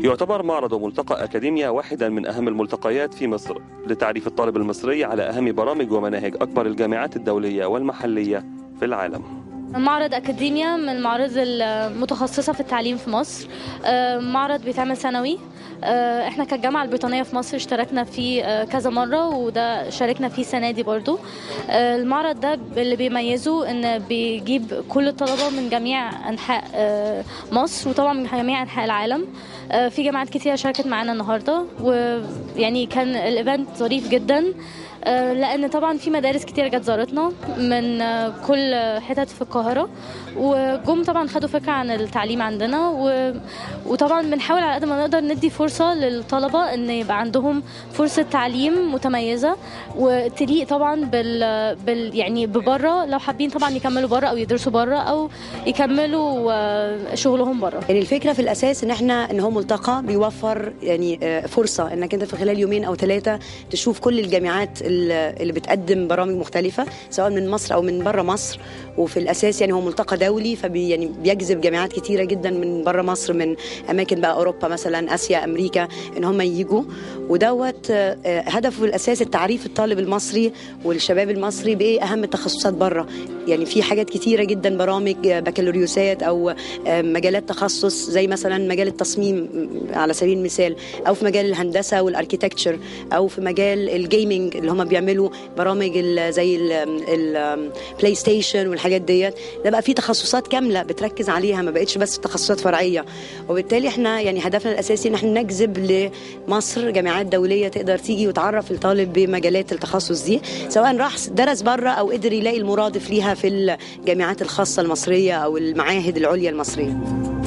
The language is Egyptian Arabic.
يعتبر معرض وملتقى أكاديميا واحدا من أهم الملتقيات في مصر لتعريف الطالب المصري على أهم برامج ومناهج أكبر الجامعات الدولية والمحلية في العالم معرض أكاديميا من المعارض المتخصصة في التعليم في مصر آه، معرض بيتعمل سنوي آه، احنا كالجامعة البريطانية في مصر اشتركنا فيه آه، كذا مرة وده شاركنا فيه السنة دي برضو آه، المعرض ده اللي بيميزه ان بيجيب كل الطلبة من جميع انحاء آه، مصر وطبعا من جميع انحاء العالم آه، في جامعات كتيرة شاركت معانا النهاردة ويعني كان الايفنت ظريف جدا آه، لان طبعا في مدارس كتير جت زارتنا من آه، كل حتت في القاهره وجم طبعا خدوا فكره عن التعليم عندنا و... وطبعا بنحاول على قد ما نقدر ندي فرصه للطلبه ان يبقى عندهم فرصه تعليم متميزه وتليق طبعا بال, بال... يعني ببره لو حابين طبعا يكملوا بره او يدرسوا بره او يكملوا آه، شغلهم بره يعني الفكره في الاساس ان احنا ان هو ملتقى بيوفر يعني آه، فرصه انك انت في خلال يومين او ثلاثه تشوف كل الجامعات ال- اللي بتقدم برامج مختلفه سواء من مصر او من بره مصر وفي الاساس يعني هو ملتقى دولي فبي يعني بيجذب جامعات كتيره جدا من بره مصر من اماكن بقى اوروبا مثلا اسيا امريكا ان هم يجوا ودوت آه، آه، هدفه في الاساس التعريف الطالب المصري والشباب المصري بايه اهم التخصصات بره يعني في حاجات كتيره جدا برامج آه، بكالوريوسات او آه، مجالات تخصص زي مثلا مجال التصميم م، على سبيل المثال او في مجال الهندسه والاركيتكتشر او في مجال الجيمنج اللي هم بيعملوا برامج ال- زي البلاي ستيشن والحاجات ديت ده بقى في تخصصات كامله بتركز عليها ما بقتش بس تخصصات فرعيه وبالتالي احنا يعني هدفنا الاساسي ان احنا نجذب لمصر جامعات دوليه تقدر تيجي وتعرف الطالب بمجالات التخصص دي سواء راح درس بره او قدر يلاقي المرادف ليها في الجامعات الخاصه المصريه او المعاهد العليا المصريه